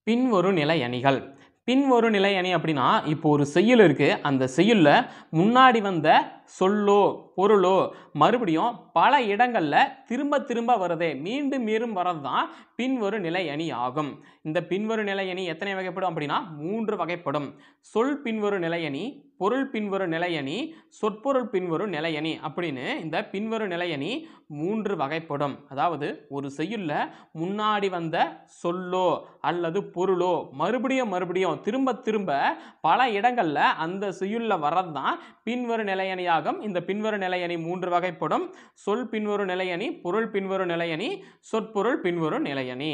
பின்வரு நிலை அணிகள் பின்வரு நிலை அணி அப்படின்னா இப்போ ஒரு செய்யுள் இருக்கு அந்த செய்யுள்ல முன்னாடி வந்த சொல்லோ பொருளோ மறுபடியும் பல இடங்கள்ல திரும்ப திரும்ப வரதே மீண்டும் மீண்டும் வரது தான் பின்வரு நிலை அணி ஆகும் இந்த பின்வரு நிலை அணி எத்தனை வகைப்படும் அப்படின்னா மூன்று வகைப்படும் சொல் பின்வரு நிலை அணி பொருள் பின்வரு நிலை அணி சொற்பொருள் பின்வரு நிலை அணி அப்படின்னு இந்த பின்வரு நிலை அணி மூன்று வகைப்படும் அதாவது ஒரு செய்யுள்ல முன்னாடி வந்த சொல்லோ அல்லது பொருளோ மறுபடியும் மறுபடியும் திரும்ப திரும்ப பல இடங்கள்ல அந்த செய்யுள்ல வர்றது தான் பின்வரு நிலையணியாகும் இந்த பின்வரு நிலையணி மூன்று வகைப்படும் சொல் பின்வரு நிலையணி பொருள் பின்வரு நிலையணி சொற்பொருள் பின்வரு நிலையணி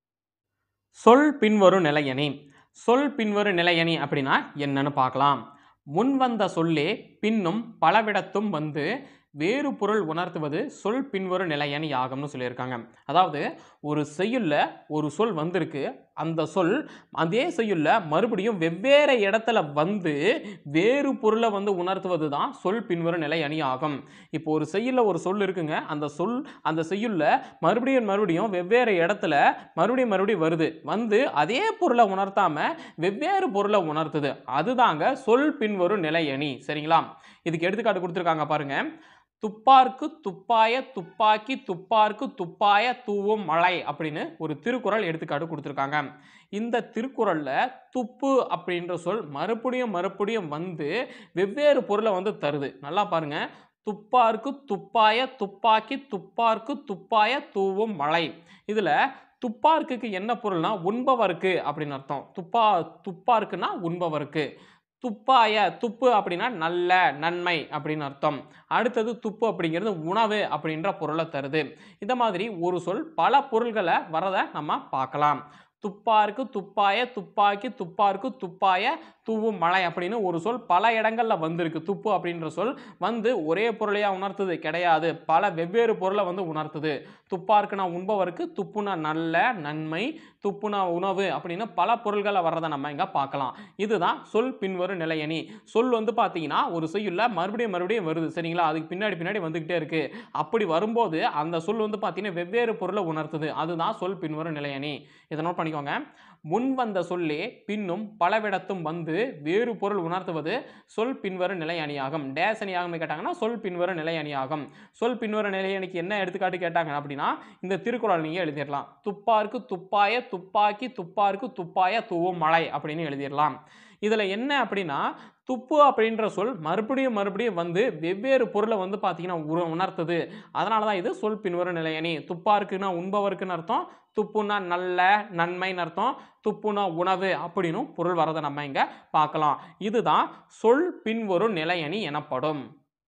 சொல் பின்வரு நிலையணி சொல் பின்வரு நிலையணி அப்படின்னா என்னன்னு பார்க்கலாம் முன் வந்த சொல்லே பின்னும் பலவிடத்தும் வந்து வேறு பொருள் உணர்த்துவது சொல் பின்வரு நிலையணி ஆகும்னு சொல்லியிருக்காங்க அதாவது ஒரு செய்யுள்ள ஒரு சொல் வந்திருக்கு அந்த சொல் அதே செய்யுள்ள மறுபடியும் வெவ்வேறு இடத்துல வந்து வேறு பொருளை வந்து உணர்த்துவது தான் சொல் பின்வரு நிலை அணி ஆகும் இப்போ ஒரு செய்யுள்ள ஒரு சொல் இருக்குங்க அந்த சொல் அந்த செய்யுள்ள மறுபடியும் மறுபடியும் வெவ்வேறு இடத்துல மறுபடியும் மறுபடியும் வருது வந்து அதே பொருளை உணர்த்தாம வெவ்வேறு பொருளை உணர்த்துது அதுதாங்க சொல் பின்வரு நிலை அணி சரிங்களா இதுக்கு எடுத்துக்காட்டு கொடுத்துருக்காங்க பாருங்க துப்பார்க்கு துப்பாய துப்பாக்கி துப்பார்க்கு துப்பாய தூவும் மழை அப்படின்னு ஒரு திருக்குறள் எடுத்துக்காட்டு கொடுத்துருக்காங்க இந்த திருக்குறள்ல துப்பு அப்படின்ற சொல் மறுபடியும் மறுபடியும் வந்து வெவ்வேறு பொருளை வந்து தருது நல்லா பாருங்க துப்பார்க்கு துப்பாய துப்பாக்கி துப்பார்க்கு துப்பாய தூவும் மழை இதுல துப்பார்க்குக்கு என்ன பொருள்னா உண்பவருக்கு அப்படின்னு அர்த்தம் துப்பா துப்பார்க்குன்னா உண்பவருக்கு துப்பாய துப்பு அப்படின்னா நல்ல நன்மை அப்படின்னு அர்த்தம் அடுத்தது துப்பு அப்படிங்கிறது உணவு அப்படின்ற பொருளை தருது இந்த மாதிரி ஒரு சொல் பல பொருள்களை வரதை நம்ம பார்க்கலாம் துப்பாருக்கு துப்பாய துப்பாக்கி துப்பாருக்கு துப்பாய தூவும் மழை அப்படின்னு ஒரு சொல் பல இடங்கள்ல வந்திருக்கு துப்பு அப்படின்ற சொல் வந்து ஒரே பொருளையா உணர்த்துது கிடையாது பல வெவ்வேறு பொருளை வந்து உணர்த்துது துப்பாருக்குனா உண்பவருக்கு துப்புனா நல்ல நன்மை துப்புனா உணவு அப்படின்னு பல பொருள்களை வர்றதை நம்ம இங்க பார்க்கலாம் இதுதான் சொல் பின்வரும் நிலையணி சொல் வந்து பார்த்தீங்கன்னா ஒரு செய்யுள்ள மறுபடியும் மறுபடியும் வருது சரிங்களா அதுக்கு பின்னாடி பின்னாடி வந்துகிட்டே இருக்கு அப்படி வரும்போது அந்த சொல் வந்து பார்த்தீங்கன்னா வெவ்வேறு பொருளை உணர்த்துது அதுதான் சொல் பின்வரும் நிலையணி இதை நோட் பண்ணிக்கோங்க முன் வந்த சொல்லே பின்னும் பலவிடத்தும் வந்து வேறு பொருள் உணர்த்துவது சொல் பின்வரும் நிலை அணியாகும் டேஸ் அணியாகும் கேட்டாங்கன்னா சொல் பின்வரும் நிலை அணியாகும் சொல் பின்வரும் நிலை அணிக்கு என்ன எடுத்துக்காட்டு கேட்டாங்க அப்படின்னா இந்த திருக்குறள் நீங்க எழுதிடலாம் துப்பாருக்கு துப்பாய துப்பாக்கி துப்பாருக்கு துப்பாய தூவும் மழை அப்படின்னு எழுதிடலாம் இதுல என்ன அப்படின்னா துப்பு அப்படின்ற சொல் மறுபடியும் மறுபடியும் வந்து வெவ்வேறு பொருளை வந்து பார்த்தீங்கன்னா உர- உணர்த்துது அதனால தான் இது சொல் பின்வரும் நிலையணி துப்பாருக்குன்னா உண்பவருக்குன்னு அர்த்தம் துப்புனா நல்ல நன்மைன்னு அர்த்தம் துப்புனா உணவு அப்படின்னு பொருள் வரதை நம்ம இங்க பார்க்கலாம் இதுதான் சொல் பின்வரும் நிலையணி எனப்படும்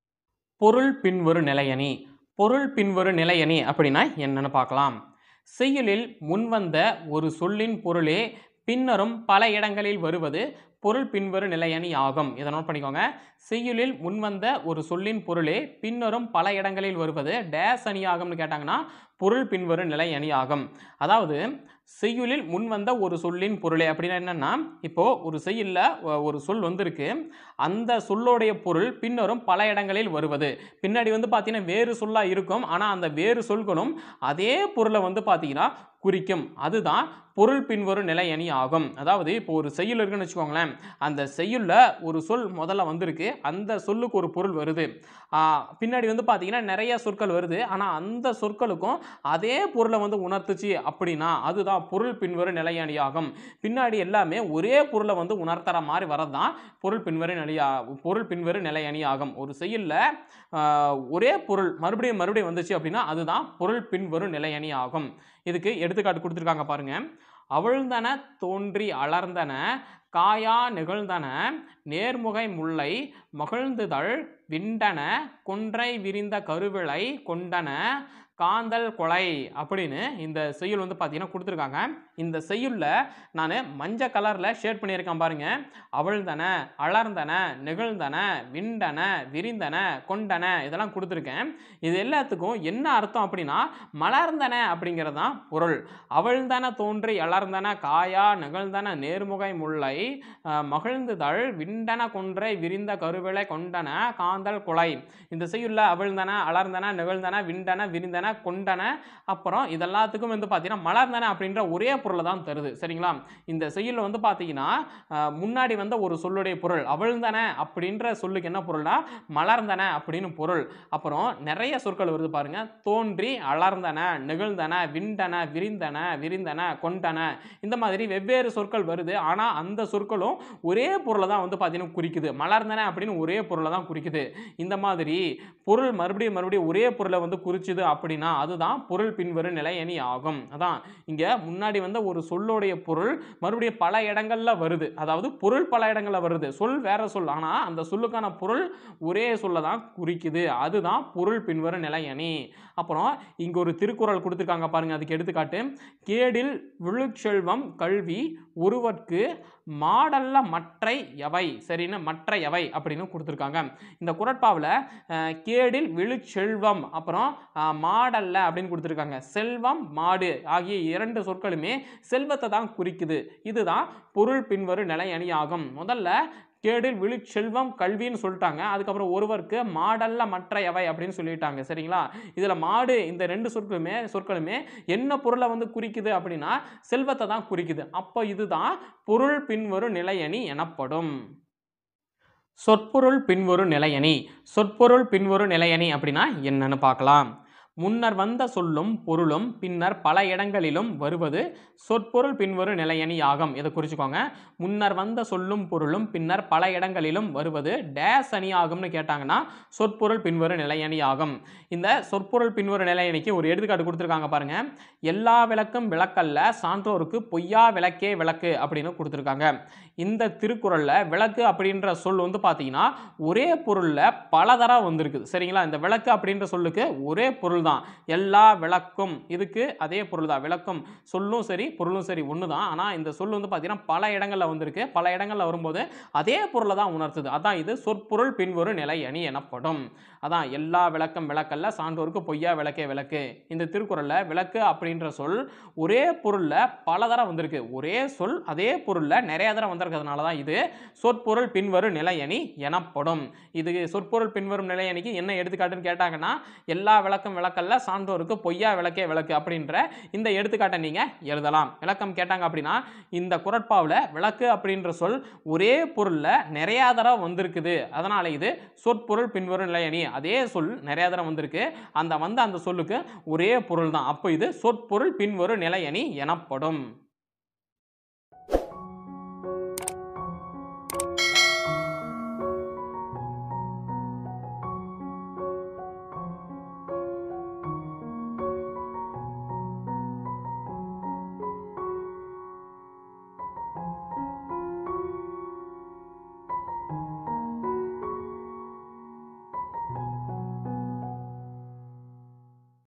பொருள் பின்வரும் நிலையணி பொருள் பின்வரும் நிலையணி அப்படின்னா என்னன்னு பார்க்கலாம் செய்யுளில் முன்வந்த ஒரு சொல்லின் பொருளே பின்னரும் பல இடங்களில் வருவது பொருள் பின்வரும் நிலையணி ஆகும் இதை நோட் பண்ணிக்கோங்க செய்யுளில் முன்வந்த ஒரு சொல்லின் பொருளே பின்னரும் பல இடங்களில் வருவது டேஸ் அணி ஆகும்னு கேட்டாங்கன்னா பொருள் பின்வரும் நிலை அணி ஆகும் அதாவது செய்யுளில் முன்வந்த ஒரு சொல்லின் பொருளே அப்படின்னா என்னன்னா இப்போ ஒரு செய்யுள்ல ஒ- ஒரு சொல் வந்திருக்கு அந்த சொல்லோடைய பொருள் பின்னரும் பல இடங்களில் வருவது பின்னாடி வந்து பார்த்தீங்கன்னா வேறு சொல்லா இருக்கும் ஆனால் அந்த வேறு சொல்களும் அதே பொருளை வந்து பார்த்தீங்கன்னா குறிக்கும் அதுதான் பொருள் பின்வரும் நிலை அணி ஆகும் அதாவது இப்போ ஒரு செய்யுள் இருக்குன்னு வச்சுக்கோங்களேன் அந்த செய்யுள்ல ஒரு சொல் முதல்ல வந்திருக்கு அந்த சொல்லுக்கு ஒரு பொருள் வருது ஆஹ் பின்னாடி வந்து பார்த்தீங்கன்னா நிறைய சொற்கள் வருது ஆனால் அந்த சொற்களுக்கும் அதே பொருளை வந்து உணர்த்துச்சு அப்படின்னா அதுதான் பொருள் பின்வரும் நிலை அணியாகும் பின்னாடி எல்லாமே ஒரே பொருளை வந்து உணர்த்துற மாதிரி வரது தான் பொருள் பின்வரும் நிலையா பொருள் பின்வரும் நிலை அணி ஆகும் ஒரு செய்யுள்ல ஆஹ் ஒரே பொருள் மறுபடியும் மறுபடியும் வந்துச்சு அப்படின்னா அதுதான் பொருள் பின்வரும் நிலை அணி ஆகும் இதுக்கு எடுத்துக்காட்டு கொடுத்துருக்காங்க பாருங்க அவழ்ந்தன தோன்றி அலர்ந்தன காயா நிகழ்ந்தன நேர்முகை முல்லை மகிழ்ந்துதழ் விண்டன கொன்றை விரிந்த கருவிளை கொண்டன காந்தல் கொலை அப்படின்னு இந்த செய்யுள் வந்து பார்த்தீங்கன்னா கொடுத்துருக்காங்க இந்த செய்யுள்ல நான் மஞ்சள் கலரில் ஷேட் பண்ணியிருக்கேன் பாருங்க அவழ்ந்தன அலர்ந்தன நிகழ்ந்தன விண்டன விரிந்தன கொண்டன இதெல்லாம் கொடுத்துருக்கேன் இது எல்லாத்துக்கும் என்ன அர்த்தம் அப்படின்னா மலர்ந்தன அப்படிங்கிறது தான் பொருள் அவழ்ந்தன தோன்றி அலர்ந்தன காயா நிகழ்ந்தன நேர்முகை முல்லை அஹ், மகிழ்ந்துதழ் விண்டன கொன்றை விரிந்த கருவிளை கொண்டன காந்தல் குலை இந்த செய்யுள்ள அவிழ்ந்தன அலர்ந்தன நிகழ்ந்தன விண்டன விரிந்தன கொண்டன அப்புறம் இதெல்லாத்துக்கும் வந்து பார்த்தீங்கன்னா மலர்ந்தன அப்படின்ற ஒரே பொருளை தான் தருது சரிங்களா இந்த செய்யுளில் வந்து பார்த்தீங்கன்னா அஹ், முன்னாடி வந்த ஒரு சொல்லுடைய பொருள் அவிழ்ந்தன அப்படின்ற சொல்லுக்கு என்ன பொருள்னா மலர்ந்தன அப்படின்னு பொருள் அப்புறம் நிறைய சொற்கள் வருது பாருங்க தோன்றி அலர்ந்தன நிகழ்ந்தன விண்டன விரிந்தன விரிந்தன கொண்டன இந்த மாதிரி வெவ்வேறு சொற்கள் வருது ஆனால் அந்த சொற்களும் ஒரே பொருளை தான் வந்து பார்த்தீங்கன்னா குறிக்குது மலர்ந்தன அப்படின்னு ஒரே பொருளை தான் குறிக்குது இந்த மாதிரி பொருள் மறுபடியும் மறுபடியும் ஒரே பொருளை வந்து குறிச்சுது அப்படின்னா அதுதான் பொருள் பின்வரும் நிலையணி ஆகும் அதான் இங்கே முன்னாடி வந்த ஒரு சொல்லுடைய பொருள் மறுபடியும் பல இடங்கள்ல வருது அதாவது பொருள் பல இடங்கள்ல வருது சொல் வேற சொல் ஆனால் அந்த சொல்லுக்கான பொருள் ஒரே சொல்ல தான் குறிக்குது அதுதான் பொருள் பின்வரும் நிலையணி அப்புறம் இங்க ஒரு திருக்குறள் கொடுத்துருக்காங்க பாருங்க அதுக்கு எடுத்துக்காட்டு கேடில் விழுச்செல்வம் கல்வி ஒருவர்க்கு மாடல்ல மற்றை எவை சரின்னு மற்ற எவை அப்படின்னு கொடுத்துருக்காங்க இந்த குரட்பாவில் கேடில் விழுச்செல்வம் அப்புறம் அஹ், மாடல்ல அப்படின்னு கொடுத்துருக்காங்க செல்வம் மாடு ஆகிய இரண்டு சொற்களுமே செல்வத்தை தான் குறிக்குது இதுதான் பொருள் பின்வரும் நிலை அணியாகும் முதல்ல கேடில் விழுச்செல்வம் கல்வின்னு சொல்லிட்டாங்க அதுக்கப்புறம் ஒருவருக்கு மாடல்ல மற்ற எவை அப்படின்னு சொல்லிட்டாங்க சரிங்களா இதில் மாடு இந்த ரெண்டு சொற்களுமே சொற்களுமே என்ன பொருளை வந்து குறிக்குது அப்படின்னா செல்வத்தை தான் குறிக்குது அப்போ இதுதான் பொருள் பின்வரும் நிலையணி எனப்படும் சொற்பொருள் பின்வரும் நிலையணி சொற்பொருள் பின்வரும் நிலையணி அப்படின்னா என்னன்னு பார்க்கலாம் முன்னர் வந்த சொல்லும் பொருளும் பின்னர் பல இடங்களிலும் வருவது சொற்பொருள் பின்வரும் நிலையணி ஆகும் இதை குறிச்சுக்கோங்க முன்னர் வந்த சொல்லும் பொருளும் பின்னர் பல இடங்களிலும் வருவது டேஸ் அணி ஆகும்னு கேட்டாங்கன்னா சொற்பொருள் பின்வரும் நிலையணி ஆகும் இந்த சொற்பொருள் பின்வரும் நிலையணிக்கு ஒரு எடுத்துக்காட்டு கொடுத்துருக்காங்க பாருங்க எல்லா விளக்கும் விளக்கல்ல சான்றோருக்கு பொய்யா விளக்கே விளக்கு அப்படின்னு கொடுத்துருக்காங்க இந்த திருக்குறளில் விளக்கு அப்படின்ற சொல் வந்து பார்த்தீங்கன்னா ஒரே பொருளில் பல தரம் வந்திருக்குது சரிங்களா இந்த விளக்கு அப்படின்ற சொல்லுக்கு ஒரே பொருள் தான் எல்லா விளக்கும் இதுக்கு அதே பொருள் தான் விளக்கம் சொல்லும் சரி பொருளும் சரி ஒன்று தான் ஆனால் இந்த சொல் வந்து பார்த்தீங்கன்னா பல இடங்களில் வந்திருக்கு பல இடங்களில் வரும்போது அதே பொருளை தான் உணர்த்துது அதான் இது சொற்பொருள் பின்வரும் நிலை அணி எனப்படும் அதான் எல்லா விளக்கம் விளக்கல்ல சான்றோருக்கு பொய்யா விளக்கே விளக்கு இந்த திருக்குறளில் விளக்கு அப்படின்ற சொல் ஒரே பொருளில் பல தரம் வந்திருக்கு ஒரே சொல் அதே பொருளில் நிறைய தரம் வந்திருக்கிறதுனால தான் இது சொற்பொருள் பின்வரும் நிலையணி எனப்படும் இது சொற்பொருள் பின்வரும் நிலையணிக்கு என்ன எடுத்துக்காட்டுன்னு கேட்டாங்கன்னா எல்லா விளக்கம் விளக்கல்ல சான்றோருக்கு பொய்யா விளக்கே விளக்கு அப்படின்ற இந்த எடுத்துக்காட்டை நீங்கள் எழுதலாம் விளக்கம் கேட்டாங்க அப்படின்னா இந்த குரட்பாவில் விளக்கு அப்படின்ற சொல் ஒரே பொருளில் நிறையா தரம் வந்திருக்குது அதனால் இது சொற்பொருள் பின்வரும் நிலையணி அதே சொல் நிறையா தரம் வந்திருக்கு அந்த வந்த அந்த சொல்லுக்கு ஒரே பொருள் தான் அப்போ இது சொற்பொருள் பின்வரும் நிலையணி எனப்படும்